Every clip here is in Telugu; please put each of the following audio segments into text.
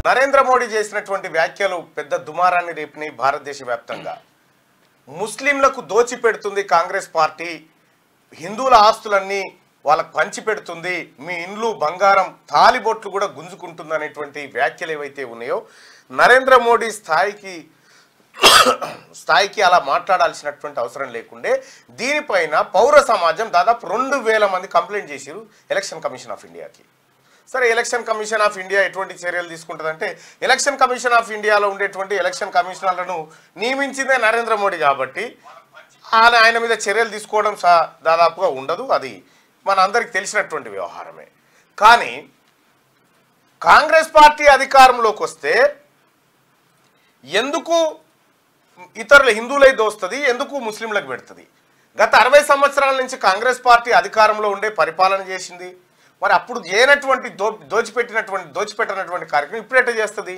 నరేంద్ర మోడీ చేసినటువంటి వ్యాఖ్యలు పెద్ద దుమారాన్ని రేపినాయి భారతదేశ వ్యాప్తంగా ముస్లింలకు దోచిపెడుతుంది కాంగ్రెస్ పార్టీ హిందువుల ఆస్తులన్నీ వాళ్ళకు పంచిపెడుతుంది మీ ఇండ్లు బంగారం తాలిబొట్లు కూడా గుంజుకుంటుంది అనేటువంటి వ్యాఖ్యలు ఏవైతే ఉన్నాయో నరేంద్ర మోడీ స్థాయికి స్థాయికి అలా మాట్లాడాల్సినటువంటి అవసరం లేకుండే దీనిపైన పౌర సమాజం దాదాపు రెండు వేల మంది కంప్లైంట్ చేశారు ఎలక్షన్ కమిషన్ ఆఫ్ ఇండియాకి సరే ఎలక్షన్ కమిషన్ ఆఫ్ ఇండియా ఎటువంటి చర్యలు తీసుకుంటుందంటే ఎలక్షన్ కమిషన్ ఆఫ్ ఇండియాలో ఉండేటువంటి ఎలక్షన్ కమిషనర్లను నియమించిందే నరేంద్ర మోడీ కాబట్టి ఆయన ఆయన మీద చర్యలు తీసుకోవడం సా దాదాపుగా ఉండదు అది మన అందరికి తెలిసినటువంటి వ్యవహారమే కానీ కాంగ్రెస్ పార్టీ అధికారంలోకి వస్తే ఎందుకు ఇతరుల హిందువులై దోస్తుంది ఎందుకు ముస్లింలకు పెడుతుంది గత అరవై సంవత్సరాల నుంచి కాంగ్రెస్ పార్టీ అధికారంలో ఉండే పరిపాలన చేసింది మరి అప్పుడు చేయనటువంటి దో దోచిపెట్టినటువంటి దోచిపెట్టినటువంటి కార్యక్రమం ఇప్పుడు ఎట్లా చేస్తుంది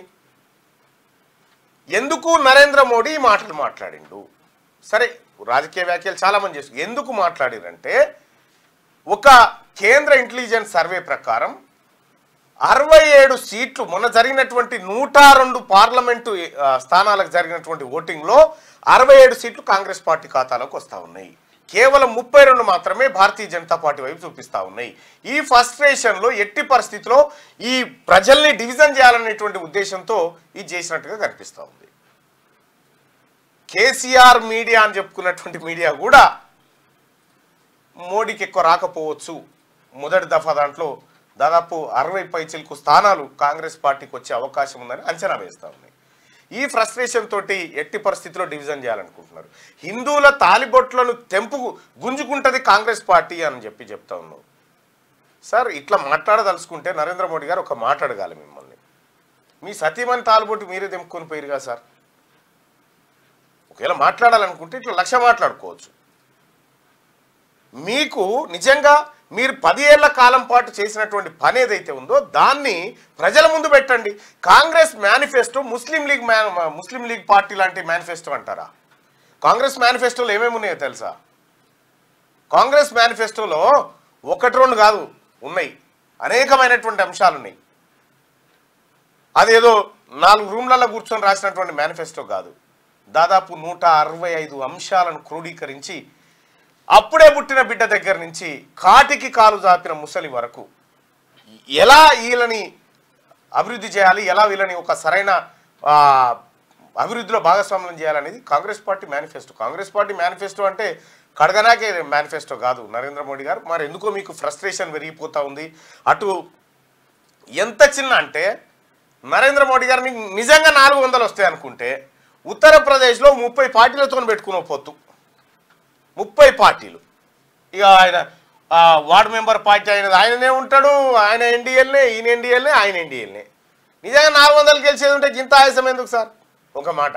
ఎందుకు నరేంద్ర మోడీ ఈ మాటలు మాట్లాడిండు సరే రాజకీయ వ్యాఖ్యలు చాలా మంది చేస్తారు ఎందుకు మాట్లాడిరంటే ఒక కేంద్ర ఇంటెలిజెన్స్ సర్వే ప్రకారం అరవై ఏడు సీట్లు మొన్న జరిగినటువంటి నూట రెండు పార్లమెంటు ఆ, స్థానాలకు జరిగినటువంటి ఓటింగ్లో అరవై ఏడు సీట్లు కాంగ్రెస్ పార్టీ ఖాతాలోకి వస్తూ ఉన్నాయి కేవలం ముప్పై రెండు మాత్రమే భారతీయ జనతా పార్టీ వైపు చూపిస్తూ ఉన్నాయి ఈ ఫస్ట్రేషన్లో ఎట్టి పరిస్థితిలో ఈ ప్రజల్ని డివిజన్ చేయాలనేటువంటి ఉద్దేశంతో ఇది చేసినట్టుగా కనిపిస్తూ ఉంది కేసీఆర్ మీడియా అని చెప్పుకున్నటువంటి మీడియా కూడా మోడీకి ఎక్కువ రాకపోవచ్చు మొదటి దఫా దాంట్లో దాదాపు అరవై పైచిలకు స్థానాలు కాంగ్రెస్ పార్టీకి వచ్చే అవకాశం ఉందని అంచనా వేస్తూ ఉన్నాయి ఈ ఫ్రస్ట్రేషన్ తోటి ఎట్టి పరిస్థితిలో డివిజన్ చేయాలనుకుంటున్నారు హిందువుల తాలిబొట్లను తెంపు గుంజుకుంటది కాంగ్రెస్ పార్టీ అని చెప్పి చెప్తా ఉన్నాం సార్ ఇట్లా మాట్లాడదలుచుకుంటే నరేంద్ర మోడీ గారు ఒక మాట అడగాలి మిమ్మల్ని మీ సతీమణి తాలిబొట్టు మీరే తెంపుకొని పోయిరుగా సార్ ఒకవేళ మాట్లాడాలనుకుంటే ఇట్లా లక్ష మాట్లాడుకోవచ్చు మీకు నిజంగా మీరు పది ఏళ్ల కాలం పాటు చేసినటువంటి పని ఏదైతే ఉందో దాన్ని ప్రజల ముందు పెట్టండి కాంగ్రెస్ మేనిఫెస్టో ముస్లిం లీగ్ మ్యా ముస్లిం లీగ్ పార్టీ లాంటి మేనిఫెస్టో అంటారా కాంగ్రెస్ మేనిఫెస్టోలో ఏమేమి ఉన్నాయో తెలుసా కాంగ్రెస్ మేనిఫెస్టోలో ఒకటి రెండు కాదు ఉన్నాయి అనేకమైనటువంటి అంశాలు ఉన్నాయి అదేదో నాలుగు రూమ్లలో కూర్చొని రాసినటువంటి మేనిఫెస్టో కాదు దాదాపు నూట అరవై ఐదు అంశాలను క్రోడీకరించి అప్పుడే పుట్టిన బిడ్డ దగ్గర నుంచి కాటికి కాలు జాపిన ముసలి వరకు ఎలా వీళ్ళని అభివృద్ధి చేయాలి ఎలా వీళ్ళని ఒక సరైన ఆ, అభివృద్ధిలో భాగస్వామ్యం చేయాలనేది Congress party manifesto Congress party manifesto అంటే కడగనాకే మేనిఫెస్టో కాదు నరేంద్ర మోడీ గారు మరి ఎందుకో మీకు ఫ్రస్ట్రేషన్ పెరిగిపోతూ ఉంది అటు ఎంత చిన్న అంటే నరేంద్ర మోడీ గారిని నిజంగా నాలుగు వందలు వస్తాయి అనుకుంటే ఉత్తరప్రదేశ్లో ముప్పై పార్టీలతో పెట్టుకుని పోతూ ముప్పై పార్టీలు ఇక ఆయన ఆ, వార్డు మెంబర్ పార్టీ ఆయన ఆయననే ఉంటాడు ఆయన ఎన్డీఎల్నే ఈయన ఎన్డీఎల్నే ఆయన ఎన్డీఎల్నే నిజంగా నాలుగు వందలు గెలిచేది ఉంటే గింత ఆయాసం ఎందుకు సార్ ఒక మాట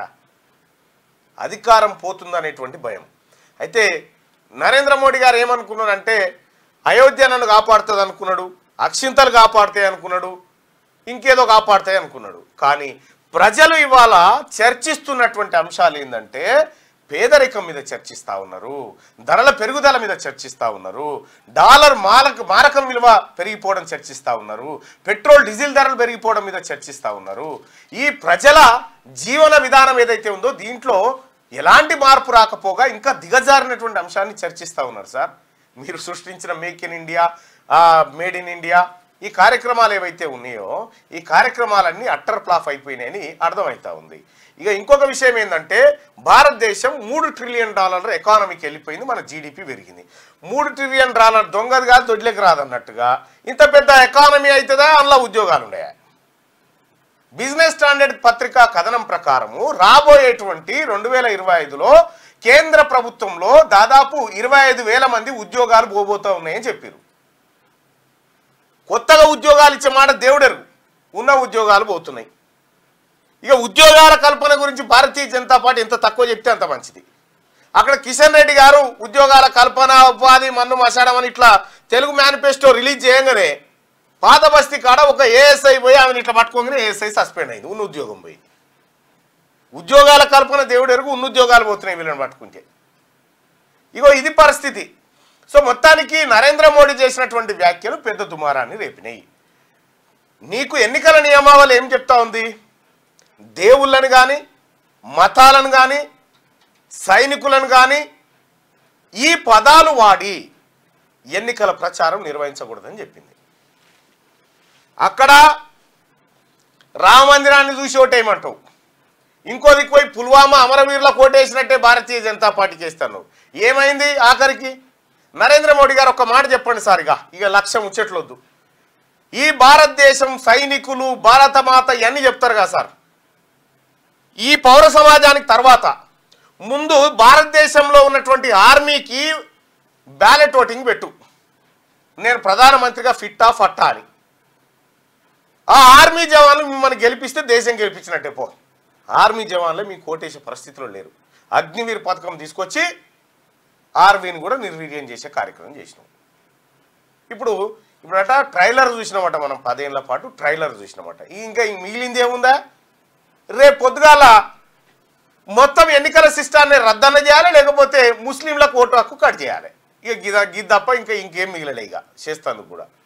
అధికారం పోతుందనేటువంటి భయం అయితే నరేంద్ర మోడీ గారు ఏమనుకున్నారంటే అయోధ్య నన్ను కాపాడుతుంది అనుకున్నాడు అక్షింతలు కాపాడుతాయి అనుకున్నాడు ఇంకేదో కాపాడుతాయి అనుకున్నాడు కానీ ప్రజలు ఇవాళ చర్చిస్తున్నటువంటి అంశాలు ఏంటంటే పేదరికం మీద చర్చిస్తూ ఉన్నారు ధరల పెరుగుదల మీద చర్చిస్తూ ఉన్నారు డాలర్ మాలక మారకం విలువ పెరిగిపోవడం చర్చిస్తూ ఉన్నారు పెట్రోల్ డీజిల్ ధరలు పెరిగిపోవడం మీద చర్చిస్తూ ఉన్నారు ఈ ప్రజల జీవన విధానం ఏదైతే ఉందో దీంట్లో ఎలాంటి మార్పు రాకపోగా ఇంకా దిగజారినటువంటి అంశాన్ని చర్చిస్తూ ఉన్నారు సార్ మీరు సృష్టించిన make in India made in India ఈ కార్యక్రమాలు ఏవైతే ఉన్నాయో ఈ కార్యక్రమాలన్నీ అట్టర్ ఫ్లాప్ అయిపోయినాయని అర్థమవుతా ఉంది ఇక ఇంకొక విషయం ఏంటంటే భారతదేశం మూడు ట్రిలియన్ డాలర్ల ఎకానమీకి వెళ్ళిపోయింది మన జీడిపి పెరిగింది మూడు ట్రిలియన్ డాలర్ దొంగది కాదు దొడ్లకి రాదన్నట్టుగా ఇంత పెద్ద ఎకానమీ అవుతుందా అందులో ఉద్యోగాలు ఉన్నాయా బిజినెస్ స్టాండర్డ్ పత్రిక కథనం ప్రకారము రాబోయేటువంటి రెండు వేల ఇరవై ఐదులో కేంద్ర ప్రభుత్వంలో దాదాపు ఇరవై ఐదు వేల మంది ఉద్యోగాలు పోబోతూ ఉన్నాయని చెప్పారు కొత్తగా ఉద్యోగాలు ఇచ్చే మాట దేవుడెరు ఉన్న ఉద్యోగాలు పోతున్నాయి ఇక ఉద్యోగాల కల్పన గురించి భారతీయ జనతా పార్టీ ఎంత తక్కువ చెప్తే అంత మంచిది అక్కడ కిషన్ రెడ్డి గారు ఉద్యోగాల కల్పన ఉపాధి మన్ను మసాడం అని ఇట్లా తెలుగు మేనిఫెస్టో రిలీజ్ చేయగానే పాత బస్తీ కాడ ఒక ఏఎస్ఐ పోయి ఆమెను ఇట్లా పట్టుకోగానే ఏఎస్ఐ సస్పెండ్ అయింది ఉన్న ఉద్యోగం పోయి ఉద్యోగాల కల్పన దేవుడు ఎరుగు ఉన్న ఉద్యోగాలు పోతున్నాయి వీళ్ళని పట్టుకుంటే ఇగో ఇది పరిస్థితి సో మొత్తానికి నరేంద్ర మోడీ చేసినటువంటి వ్యాఖ్యలు పెద్ద దుమారాన్ని రేపినాయి నీకు ఎన్నికల నియమావళి ఏం చెప్తా ఉంది దేవుళ్ళని కానీ మతాలను కానీ సైనికులను కానీ ఈ పదాలు వాడి ఎన్నికల ప్రచారం నిర్వహించకూడదని చెప్పింది అక్కడ రామ మందిరాన్ని చూసి ఓటేయమంటావు ఇంకో దిక్కుపోయి పుల్వామా అమరవీరుల కోటేసినట్టే భారతీయ జనతా పార్టీ చేస్తాను ఏమైంది ఆఖరికి నరేంద్ర మోడీ గారు ఒక మాట చెప్పండి సారిగా ఇక లక్ష్యం ముచ్చట్లొద్దు ఈ భారతదేశం సైనికులు భారతమాత ఇవన్నీ చెప్తారు కదా సార్ ఈ పౌర సమాజానికి తర్వాత ముందు భారతదేశంలో ఉన్నటువంటి ఆర్మీకి బ్యాలెట్ ఓటింగ్ పెట్టు నేను ప్రధానమంత్రిగా ఫిట్టా ఫట్టా అని ఆ ఆర్మీ జవాన్లు మిమ్మల్ని గెలిపిస్తే దేశం గెలిపించినట్టే పో ఆర్మీ జవాన్లే మీకు కోటేసే పరిస్థితిలో లేరు అగ్నివీర్ పథకం తీసుకొచ్చి ఆర్మీని కూడా నిర్వీర్యం చేసే కార్యక్రమం చేసినాం ఇప్పుడు ఇప్పుడట ట్రైలర్ చూసినామట మనం పదేళ్ల పాటు ట్రైలర్ చూసినామట ఇంకా ఇంక మిగిలింది ఏముందా రేపు పొద్దుగాల మొత్తం ఎన్నికల సిస్టాన్ని రద్దన్న చేయాలి లేకపోతే ముస్లింలకు ఓటు హక్కు కట్ చేయాలి ఇక గిద గిది తప్ప ఇంకా ఇంకేం మిగిలలే ఇక చేస్తాను కూడా